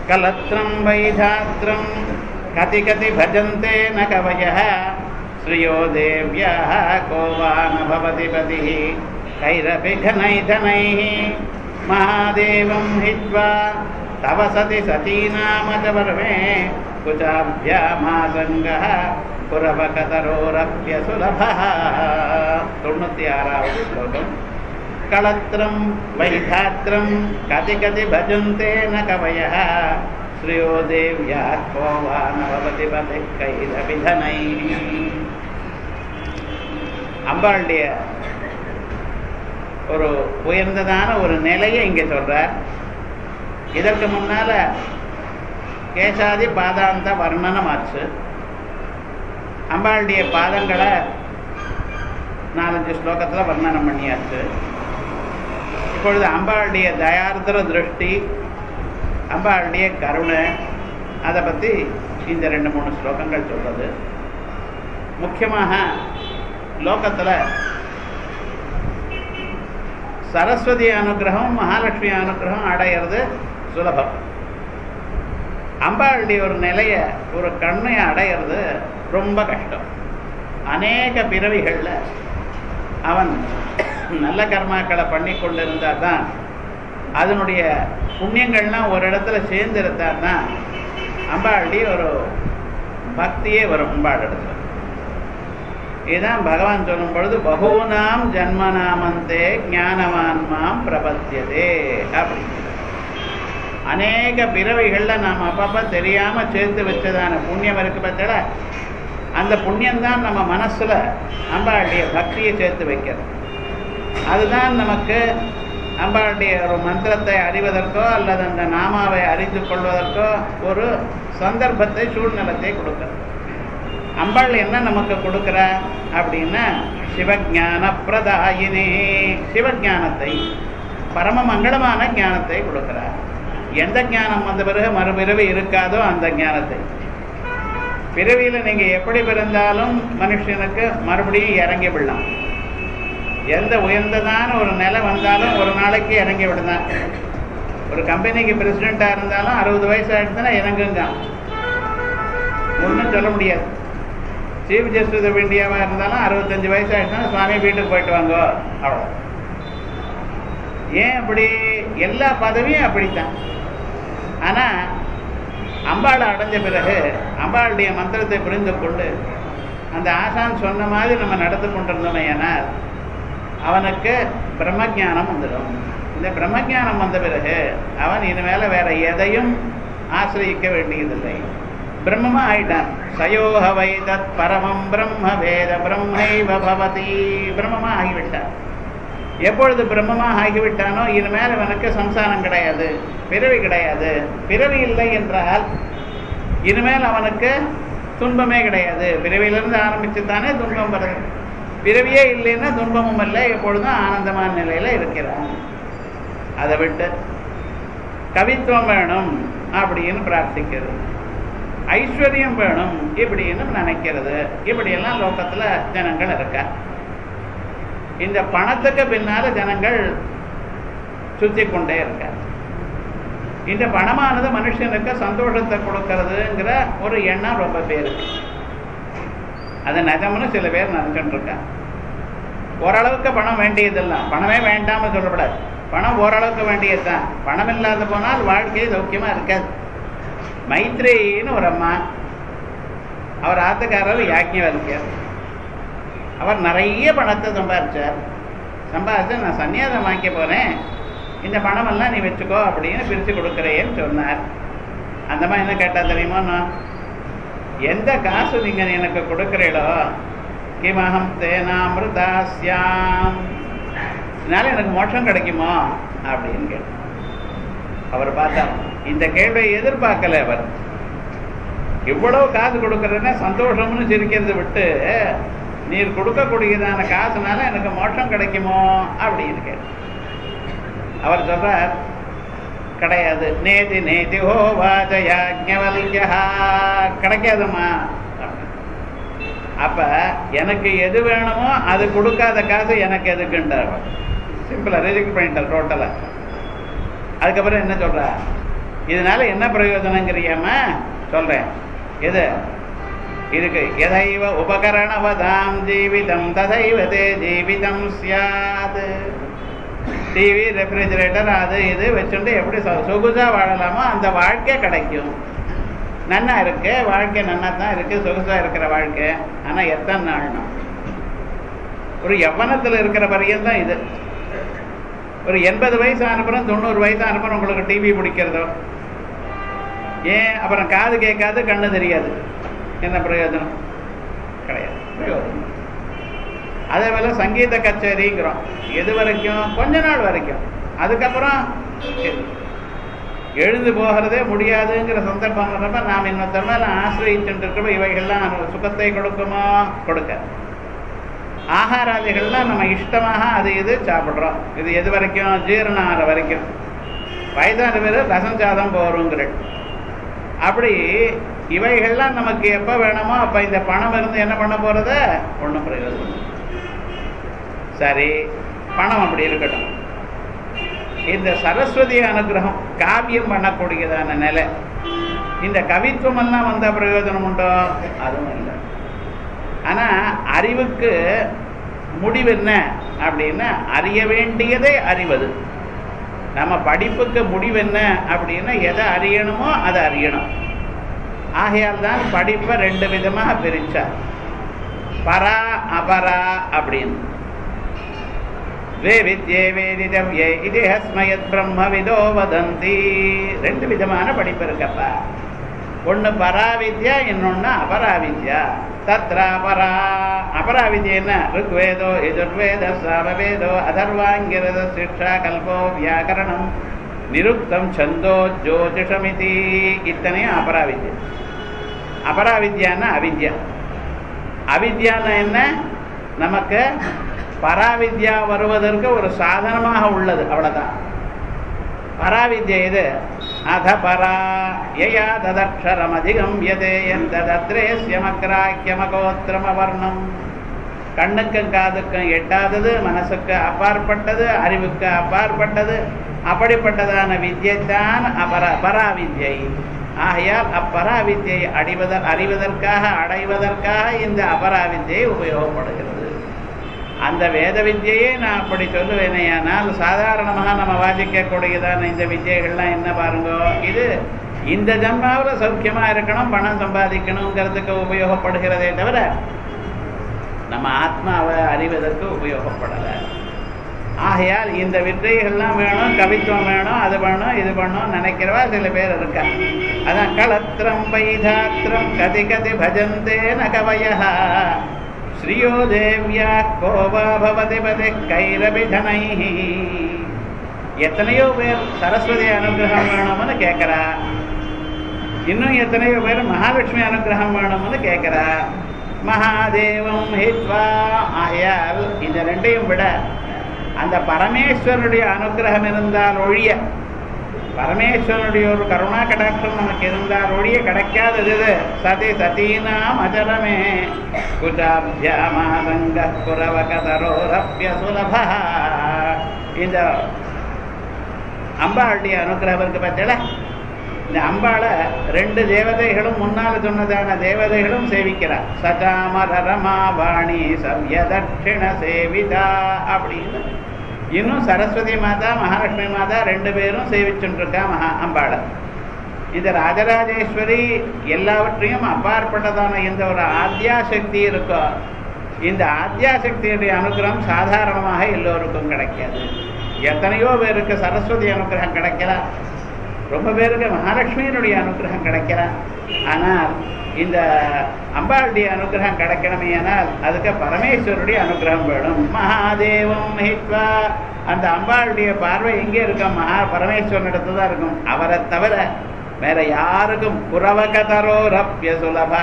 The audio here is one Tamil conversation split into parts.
कलत्रं वैधात्रं कति कति भजन्ते न कवयः श्रियो देव्याः को वा न भवति पतिः कैरपि घनैधनैः महादेवं हित्वा तव सति सतीनामजवर्मे कुचाभ्यामासङ्गः पुरवकतरोरप्यसुलभः தொண்ணூற்றி ஆறாவது ஸ்லோகம் களத்திரம் வைதாத்திரம் கதி கதி பஜந்தே ந கவயः ஸ்ரீயோ தேவ்யா கோவா நவபதி பதி கைதபிதனை அம்பாளுடைய ஒரு உயர்ந்ததான ஒரு நிலையை இங்கே சொல்றார் இதற்கு முன்னால கேசாதி பாதாந்த வர்ணனமாச்சு அம்பாளுடைய பாதங்களை நாலஞ்சு ஸ்லோகத்தில் வர்ணனம் பண்ணியாச்சு இப்பொழுது அம்பாளுடைய தயார்திர திருஷ்டி அம்பாளுடைய கருணை அதை பற்றி இந்த ரெண்டு மூணு ஸ்லோகங்கள் சொல்றது முக்கியமாக லோகத்தில் சரஸ்வதி அனுகிரகம் மகாலட்சுமி அனுகிரகம் அடையிறது சுலபம் அம்பாளுடைய ஒரு நிலையை ஒரு கண்ணையை அடையிறது ரொம்ப கஷ்டம் அநேக பிறவிகளில் அவன் நல்ல கர்மாக்களை பண்ணி கொண்டிருந்தா தான் அதனுடைய புண்ணியங்கள்லாம் ஒரு இடத்துல சேர்ந்து இருந்தா தான் அம்பாளுடைய ஒரு பக்தியே வரும் அம்பாள் இடத்துல இதுதான் பகவான் சொல்லும் பொழுது பகூனாம் ஜன்மநாமந்தே ஞானவான்மாம் பிரபத்தியதே அப்படின்னு அநேக பிறவைகளில் நாம் அப்பப்போ தெரியாமல் சேர்த்து வச்சதான புண்ணியம் இருக்கு பார்த்தா அந்த புண்ணியம்தான் நம்ம மனசில் அம்பாளுடைய பக்தியை சேர்த்து வைக்கிறது அதுதான் நமக்கு அம்பாளுடைய ஒரு மந்திரத்தை அறிவதற்கோ அல்லது அந்த நாமாவை அறிந்து கொள்வதற்கோ ஒரு சந்தர்ப்பத்தை சூழ்நிலத்தை கொடுக்கிறது அம்பாள் என்ன நமக்கு கொடுக்குற அப்படின்னா சிவஜான பிரதாயினி சிவஜானத்தை பரம மங்களமான ஞானத்தை கொடுக்கிறார் எந்த ஞானம் வந்த பிறகு மறுபிறவி இருக்காதோ அந்த ஞானத்தை பிறவியில் நீங்கள் எப்படி பிறந்தாலும் மனுஷனுக்கு மறுபடியும் இறங்கி விடலாம் எந்த உயர்ந்ததான ஒரு நிலை வந்தாலும் ஒரு நாளைக்கு இறங்கி விடுதான் ஒரு கம்பெனிக்கு பிரசிடெண்ட்டாக இருந்தாலும் அறுபது வயசு ஆகிடுச்சுன்னா இறங்குங்க ஒன்றும் சொல்ல முடியாது சீஃப் ஜஸ்டிஸ் ஆஃப் இந்தியாவாக இருந்தாலும் அறுபத்தஞ்சு வயசு ஆகிடுச்சுன்னா சுவாமி வீட்டுக்கு போயிட்டு வாங்கோ அவ்வளோ ஏன் அப்படி எல்லா பதவியும் அப்படித்தான் ஆனால் அம்பாளை அடைஞ்ச பிறகு அம்பாளுடைய மந்திரத்தை புரிந்து கொண்டு அந்த ஆசான் சொன்ன மாதிரி நம்ம நடந்து கொண்டிருந்தோமே ஏனால் அவனுக்கு பிரம்மஜானம் வந்துடும் இந்த பிரம்மஜானம் வந்த பிறகு அவன் இனிமேல் வேற எதையும் ஆசிரியிக்க வேண்டியதில்லை பிரம்மமா ஆயிட்டான் சயோக வை தத் பரமம் பிரம்ம வேத பிரம்மைவ பவதி பிரம்மமா ஆகிவிட்டான் எப்பொழுது பிரம்மமாக ஆகிவிட்டானோ இனிமேல் அவனுக்கு சம்சாரம் கிடையாது பிறவி கிடையாது பிறவி இல்லை என்றால் இனிமேல் அவனுக்கு துன்பமே கிடையாது பிறவியிலிருந்து ஆரம்பித்து தானே துன்பம் வருது பிறவியே இல்லைன்னா துன்பமும் இல்லை எப்பொழுதும் ஆனந்தமான நிலையில இருக்கிறான் அதை விட்டு கவித்துவம் வேணும் அப்படின்னு பிரார்த்திக்கிறது ஐஸ்வர்யம் வேணும் இப்படின்னு நினைக்கிறது இப்படியெல்லாம் லோகத்துல ஜனங்கள் இருக்கா இந்த பணத்துக்கு பின்னால ஜனங்கள் சுத்தி கொண்டே இருக்க இந்த பணமானது மனுஷனுக்கு சந்தோஷத்தை கொடுக்கறதுங்கிற ஒரு எண்ணம் ரொம்ப பேருக்கு அது நிஜம்னு சில பேர் நினைச்சுட்டு இருக்கா ஓரளவுக்கு பணம் வேண்டியதெல்லாம் பணமே வேண்டாம சொல்லப்படாது பணம் ஓரளவுக்கு வேண்டியதுதான் பணம் இல்லாத போனால் வாழ்க்கை சௌக்கியமா இருக்காது மைத்ரேயின்னு ஒரு அம்மா அவர் ஆத்துக்காரர் யாக்கியவல்யர் அவர் நிறைய பணத்தை சம்பாதிச்சார் சம்பாதிச்சு நான் சன்னியாசம் வாங்கிக்க போகிறேன் இந்த பணமெல்லாம் நீ வச்சுக்கோ அப்படின்னு பிரித்து கொடுக்குறேன்னு சொன்னார் அந்த மாதிரி என்ன கேட்டால் தெரியுமா நான் எந்த காசு நீங்கள் எனக்கு கொடுக்குறீளோ கிமகம் தேனாமிருதாஸ்யாம் இதனால எனக்கு மோட்சம் கிடைக்குமோ அப்படின்னு கேட்டார் அவர் பார்த்தா இந்த கேள்வியை எதிர்பார்க்கல அவர் இவ்வளவு காசு கொடுக்கறதுன்னா சந்தோஷம்னு சிரிக்கிறத விட்டு நீர் கொடுக்கக்கூடியதான காசுனால எனக்கு மோட்சம் கிடைக்குமோ அப்படின்னு கேட்டு அவர் சொல்றார் கிடையாது நேதி நேதி ஹோ வாஜயாஜ்ஞவலியா கிடைக்காதுமா அப்ப எனக்கு எது வேணுமோ அது கொடுக்காத காசு எனக்கு எதுக்குன்றார் சிம்பிளா ரிஜெக்ட் பண்ணிட்டார் டோட்டலா அதுக்கப்புறம் என்ன சொல்ற இதனால என்ன பிரயோஜனங்கிறியாம சொல்றேன் எது இதுக்கு எதைவ உபகரணவதாம் ஜீவிதம் ததைவ தே ஜீவிதம் சியாது டிவி ரெஃப்ரிஜரேட்டர் அது இது வச்சுட்டு எப்படி சொ- சொகுசா வாழலாமோ அந்த வாழ்க்கை கிடைக்கும் நன்னா இருக்கு வாழ்க்கை நன்னா தான் இருக்கு சொகுசா இருக்கிற வாழ்க்கை ஆனா எத்தனை நாள்னா ஒரு யவனத்துல இருக்கிற பரியன் தான் இது ஒரு எண்பது வயசு அனுப்புறோம் தொண்ணூறு வயசு அனுப்புறோம் உங்களுக்கு டிவி பிடிக்கிறதோ ஏன் அப்புறம் காது கேட்காது கண்ணு தெரியாது என்ன பிரயோஜனம் கிடையாது பிரயோஜனம் அதே போல சங்கீத கச்சேரிங்கிறோம் எது வரைக்கும் கொஞ்ச நாள் வரைக்கும் அதுக்கப்புறம் எ- எழுந்து போகிறதே முடியாதுங்கிற சந்தர்ப்பம் வர்றப்ப நாம் இன்னொருத்தர் மேல ஆசிரியிச்சுட்டு இருக்கிறப்ப இவைகள்லாம் நமக்கு சுகத்தை கொடுக்குமா கொடுக்க ஆகாராதிகள்லாம் நம்ம இஷ்டமாக அது இது சாப்பிட்றோம் இது எது வரைக்கும் ஜீரணம் ஆகிற வரைக்கும் வயதான பேர் ரசம் சாதம் போகிறோங்கிற அப்படி இவைகள்லாம் நமக்கு எப்போ வேணுமோ அப்போ இந்த பணம் இருந்து என்ன பண்ண போகிறது ஒன்றும் பிரயோஜனம் இல்லை. சரி பணம் அப்படி இருக்கட்டும் இந்த சரஸ்வதி அனுகிரகம் காவியம் பண்ணக்கூடியதான நிலை இந்த கவித்துவம் எல்லாம் வந்த பிரயோஜனம் உண்டோ அதுவும் இல்லை ஆனா அறிவுக்கு முடிவு என்ன அப்படின்னா அறிய வேண்டியதை அறிவது நம்ம படிப்புக்கு முடிவு என்ன அப்படின்னா எதை அறியணுமோ அதை அறியணும் ஆகையால் தான் படிப்பை ரெண்டு விதமாக பிரிச்சார் பரா அபரா அப்படின்னு வே வித்யே வேதிதவ்யே இது ஹஸ்மயத் பிரம்ம விதோ வதந்தி ரெண்டு விதமான படிப்பு இருக்கப்பா ஒன்று பராவித்யா இன்னொன்று அபராவித்யா தத்ர அபரா அபராவித்யா என்ன ருக்வேதோ யஜுர்வேத சாமவேதோ அதர்வாங்கிரத சிக்ஷா கல்போ வியாக்கரணம் நிருக்தம் சந்தோ ஜோதிஷமிதி இத்தனையும் அபராவித்யா அபராவித்யான்னா அவித்யா அவித்யான்னா என்ன நமக்கு பராவித்யா வருவதற்கு ஒரு சாதனமாக உள்ளது அவ்வளவுதான் பராவித்யா இது அத பரா யயா ததக்ஷரம் அதிகம் யதே எந்ததத்ரேஸ்யமக்ராக்கியமகோத்திரம வர்ணம் கண்ணுக்கும் காதுக்கும் எட்டாதது மனசுக்கு அப்பாற்பட்டது அறிவுக்கு அப்பாற்பட்டது அப்படிப்பட்டதான வித்யைத்தான் அபர பராவித்யை ஆகையால் அப்பராவித்யை அடிவத அறிவதற்காக அடைவதற்காக இந்த அபராவித்யை உபயோகப்படுகிறது அந்த வேத வித்யையே நான் அப்படி சொல்லுவேனேயானால் சாதாரணமாக நம்ம வாசிக்கக்கூடியதான இந்த வித்யைகள்லாம் என்ன பாருங்க இது இந்த ஜன்மாவில் சௌக்கியமா இருக்கணும் பணம் சம்பாதிக்கணுங்கிறதுக்கு உபயோகப்படுகிறதே தவிர நம்ம ஆத்மாவை அறிவதற்கு உபயோகப்படலை ஆகையால் இந்த வித்தைகள்லாம் வேணும் கவித்துவம் வேணும் அது வேணும் இது வேணும் நினைக்கிறவா சில பேர் இருக்கா அதான் களத்திரம் வைதாத்திரம் கதி கதி பஜந்தே நகவயா ஸ்ரீயோ தேவியா கோபா பவதி பதி கைரபிதனை எத்தனையோ பேர் சரஸ்வதி அனுகிரகம் வேணும்னு கேட்கிறா இன்னும் எத்தனையோ பேர் மகாலட்சுமி அனுகிரகம் வேணும்னு கேட்கிறா மகாதேவம் ஹித்வா ஆயால் இந்த ரெண்டையும் விட அந்த பரமேஸ்வரனுடைய அனுகிரகம் இருந்தால் ஒழிய பரமேஸ்வரனுடைய ஒரு கருணா கடாட்சம் நமக்கு இருந்தால் ஒழிய கிடைக்காதது இது சதி சதீனாம் அஜரமே குஜாபியாமாசங்க குரவகதரோரப்பிய சுலபா இந்த அம்பாளுடைய அனுகிரகம் இருக்கு பார்த்தல இந்த அம்பாளை ரெண்டு தேவதைகளும் முன்னால் சொன்னதான தேவதைகளும் சேவிக்கிறார் சஜாமர ரமாபாணி சவ்ய தட்சிண சேவிதா அப்படின்னு இன்னும் சரஸ்வதி மாதா மகாலட்சுமி மாதா ரெண்டு பேரும் சேவிச்சுட்டு இருக்கா மகா அம்பாளை இந்த ராஜராஜேஸ்வரி எல்லாவற்றையும் அப்பாற்பட்டதான இந்த ஒரு ஆத்யாசக்தி இருக்கோ இந்த ஆத்யாசக்தியுடைய அனுகிரகம் சாதாரணமாக எல்லோருக்கும் கிடைக்காது எத்தனையோ பேருக்கு சரஸ்வதி அனுகிரகம் கிடைக்கலாம் ரொம்ப பேருக்கு மகாலட்சுமியினுடைய அனுகிரகம் கிடைக்கலாம் ஆனால் இந்த அம்பாளுடைய அனுகிரகம் கிடைக்கணுமே ஆனால் அதுக்கு பரமேஸ்வருடைய அனுகிரகம் வேணும் மகாதேவம் ஹித்வா அந்த அம்பாளுடைய பார்வை எங்கே இருக்கும் மகா பரமேஸ்வரனிடத்து தான் இருக்கும் அவரை தவிர வேற யாருக்கும் குரவகதரோ ரப்ய சுலபா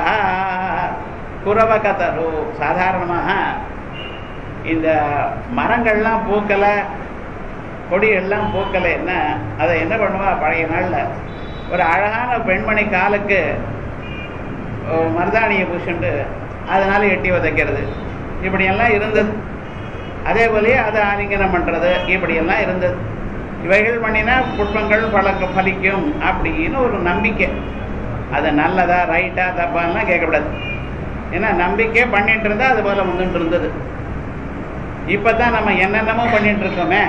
குரவகதரோ சாதாரணமாக இந்த மரங்கள்லாம் பூக்கலை கொடியெல்லாம் பூக்கலைன்னா அதை என்ன பண்ணுவா பழைய நாளில் ஒரு அழகான பெண்மணி காலுக்கு மருதாணியை பூசிண்டு அதனால எட்டி உதைக்கிறது இப்படியெல்லாம் இருந்தது அதே போலயே அதை ஆலிங்கனம் பண்ணுறது இப்படியெல்லாம் இருந்தது இவைகள் பண்ணினா புஷ்பங்கள் பழக்க பலிக்கும் அப்படின்னு ஒரு நம்பிக்கை அது நல்லதா ரைட்டா தப்பான்லாம் கேட்கக்கூடாது ஏன்னா நம்பிக்கை பண்ணிட்டு இருந்தா அது போல வந்துட்டு இருந்தது இப்பதான் நம்ம என்னென்னமோ பண்ணிட்டு இருக்கோமே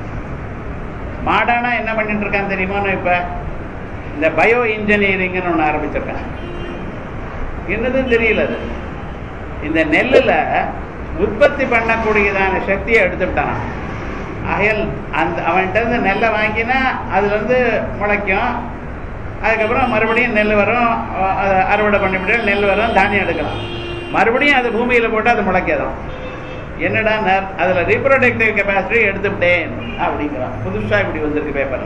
மாடர்னா என்ன பண்ணிட்டு இருக்கான் தெரியுமான்னு இப்ப இந்த பயோ இன்ஜினியரிங்னு ஒன்று ஆரம்பிச்சிருக்கான் என்னதுன்னு தெரியல அது இந்த நெல்லில் உற்பத்தி பண்ணக்கூடியதான சக்தியை எடுத்துட்டான் ஆகையால் அந்த அவன்கிட்ட இருந்து நெல்லை வாங்கினா அதுலேருந்து முளைக்கும் அதுக்கப்புறம் மறுபடியும் நெல் வரும் அதை அறுவடை பண்ணிவிட்டு நெல் வரும் தானியம் எடுக்கலாம் மறுபடியும் அது பூமியில் போட்டு அது முளைக்காதான் என்னடா அதில் ரீப்ரொடக்டிவ் கெப்பாசிட்டி எடுத்துவிட்டேன் அப்படிங்கிறான் புதுசாக இப்படி வந்திருக்கு பேப்பர்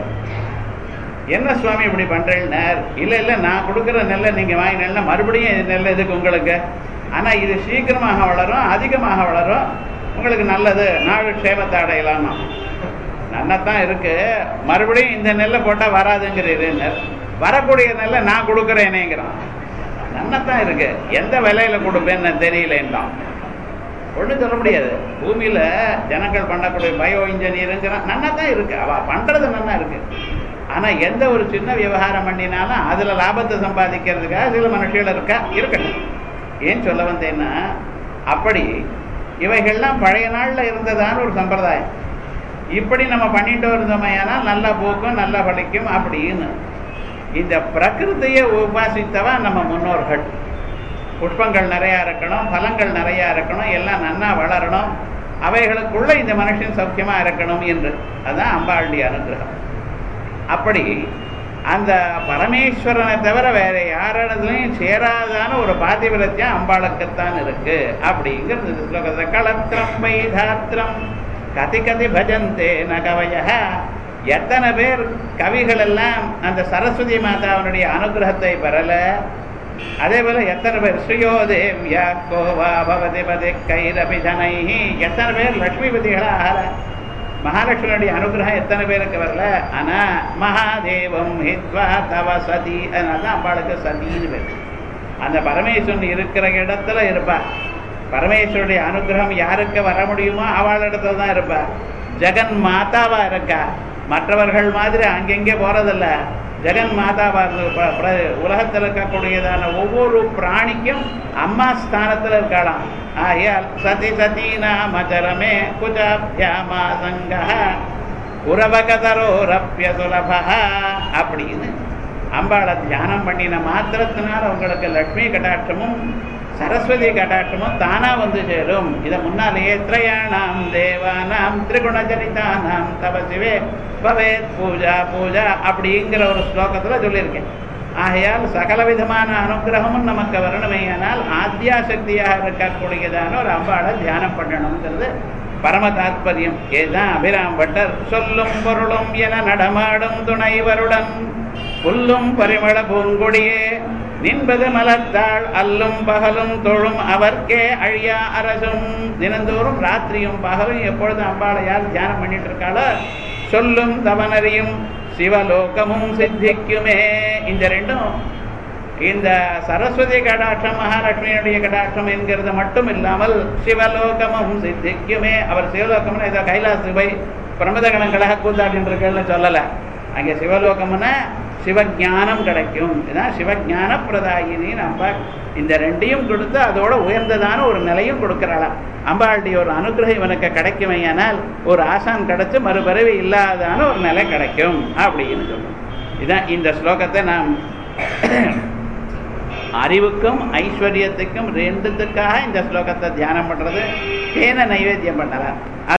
என்ன சுவாமி இப்படி பண்ணுறேன்னார் இல்லை இல்லை நான் கொடுக்குற நெல்லை நீங்கள் வாங்கினேன்னா மறுபடியும் இது நெல் எதுக்கு உங்களுக்கு ஆனால் இது சீக்கிரமாக வளரும் அதிகமாக வளரும் உங்களுக்கு நல்லது நாடு க்ஷேமத்தை அடையலாமா நன்னத்தான் இருக்கு மறுபடியும் இந்த நெல்லை போட்டால் வராதுங்கிறீரு வரக்கூடிய நெல்லை நான் கொடுக்குறேனேங்கிறான் நன்னத்தான் இருக்கு எந்த விலையில கொடுப்பேன்னு தெரியலேன்றான் ஒன்றும் சொல்ல முடியாது பூமியில் ஜனங்கள் பண்ணக்கூடிய பயோ இன்ஜினியருங்கிறான் நன்னா தான் இருக்கு அவள் பண்ணுறது நன்னா இருக்கு ஆனால் எந்த ஒரு சின்ன விவகாரம் பண்ணினாலும் அதில் லாபத்தை சம்பாதிக்கிறதுக்காக சில மனுஷர்கள் இருக்கா இருக்கட்டும் ஏன் சொல்ல வந்தேன்னா அப்படி இவைகள்லாம் பழைய நாளில் இருந்ததான ஒரு சம்பிரதாயம் இப்படி நம்ம பண்ணிட்டு இருந்தோமையானால் நல்லா போக்கும் நல்லா பழிக்கும் அப்படின்னு இந்த பிரகிருதியை உபாசித்தவா நம்ம முன்னோர்கள் புஷ்பங்கள் நிறையா இருக்கணும் பழங்கள் நிறையா இருக்கணும் எல்லாம் நன்னா வளரணும் அவைகளுக்குள்ள இந்த மனுஷன் சௌக்கியமா இருக்கணும் என்று அதுதான் அம்பாளுடைய அனுகிரகம் அப்படி அந்த பரமேஸ்வரனை தவிர வேற யாரிடத்துலையும் சேராதான ஒரு பாதிவிரத்தியம் அம்பாளுக்குத்தான் இருக்கு அப்படிங்கிறது இந்த ஸ்லோகத்தில் களத்திரம் வைதாத்திரம் கதி கதி பஜந்தே ந கவய எத்தனை பேர் கவிகள் எல்லாம் அந்த சரஸ்வதி மாதாவினுடைய அனுகிரகத்தை பெறல அதே போல எத்தனை பேர் ஸ்ரீயோதேவ்யா கோவா பவதி பதி கைரபி ஜனை எத்தனை பேர் லட்சுமிபதிகளா ஆகல மகாலட்சுமியுடைய அனுகிரகம் எத்தனை பேருக்கு வரல ஆனா மகாதேவம் ஹித்வா தவ சதி அதனால தான் அம்பாளுக்கு சதின்னு பேர் அந்த பரமேஸ்வரன் இருக்கிற இடத்துல இருப்பா பரமேஸ்வருடைய அனுகிரகம் யாருக்கு வர முடியுமோ அவள் இடத்துல தான் இருப்பா ஜெகன் மாதாவா இருக்கா மற்றவர்கள் மாதிரி அங்கெங்கே போறதில்ல ஜெகன் மாதாவா உலகத்தில் இருக்கக்கூடியதான ஒவ்வொரு பிராணிக்கும் அம்மா ஸ்தானத்தில் இருக்கலாம் ஆயால் சதி சதி நாமச்சரமே குஜாபியாமா சங்க உறவகதரோரப்பிய சுலபா அப்படின்னு அம்பாளை தியானம் பண்ணின மாத்திரத்தினால உங்களுக்கு லக்ஷ்மி கட்டாட்சமும் சரஸ்வதி கட்டாட்சமும் தானா வந்து சேரும் இதை முன்னாலேயே திரையாணாம் தேவானாம் திரிகுணஜனிதானாம் தபசிவே பவேத் பூஜா பூஜா அப்படிங்கிற ஒரு ஸ்லோகத்தில் சொல்லியிருக்கேன் ஆகையால் சகல விதமான அனுகிரகமும் நமக்கு வரணுமேயானால் ஆத்தியாசக்தியாக இருக்கக்கூடியதான ஒரு அம்பாளை தியானம் பண்ணணுங்கிறது பரம தாத்பரியம் இதுதான் அபிராம் பட்டர் சொல்லும் பொருளும் என நடமாடும் துணைவருடன் புல்லும் பரிமள பூங்கொடியே நின்பது மலர்த்தாள் அல்லும் பகலும் தொழும் அவர்க்கே அழியா அரசும் தினந்தோறும் ராத்திரியும் பகலும் எப்பொழுதும் அம்பாளை யார் தியானம் பண்ணிட்டு இருக்காளோ சொல்லும் தவனறியும் சிவலோகமும் சித்திக்குமே இந்த ரெண்டும் இந்த சரஸ்வதி கடாட்சம் மகாலட்சுமியுடைய கடாட்சம் என்கிறது மட்டும் இல்லாமல் சிவலோகமும் சித்திக்குமே அவர் சிவலோகம்னு ஏதோ கைலாசு போய் பிரமதகணங்களாக கூத்தாடின்னு இருக்கேன்னு சொல்லலை அங்கே சிவலோகம்னா சிவஞானம் கிடைக்கும் இதான் சிவஞான பிரதாயினின்னு அம்பா இந்த ரெண்டையும் கொடுத்து அதோட உயர்ந்ததான ஒரு நிலையும் கொடுக்கிறாளாம் அம்பாளுடைய ஒரு அனுகிரகம் இவனுக்கு கிடைக்குமையானால் ஒரு ஆசான் கிடைச்சு மறுபிறவி இல்லாதான ஒரு நிலை கிடைக்கும் அப்படின்னு சொல்லும் இதான் இந்த ஸ்லோகத்தை நாம் அறிவுக்கும் ஐஸ்வர்யத்துக்கும் ரெண்டுத்துக்காக இந்த ஸ்லோகத்தை தியானம் பண்றது தேன நைவேத்தியம் பண்ணலாம்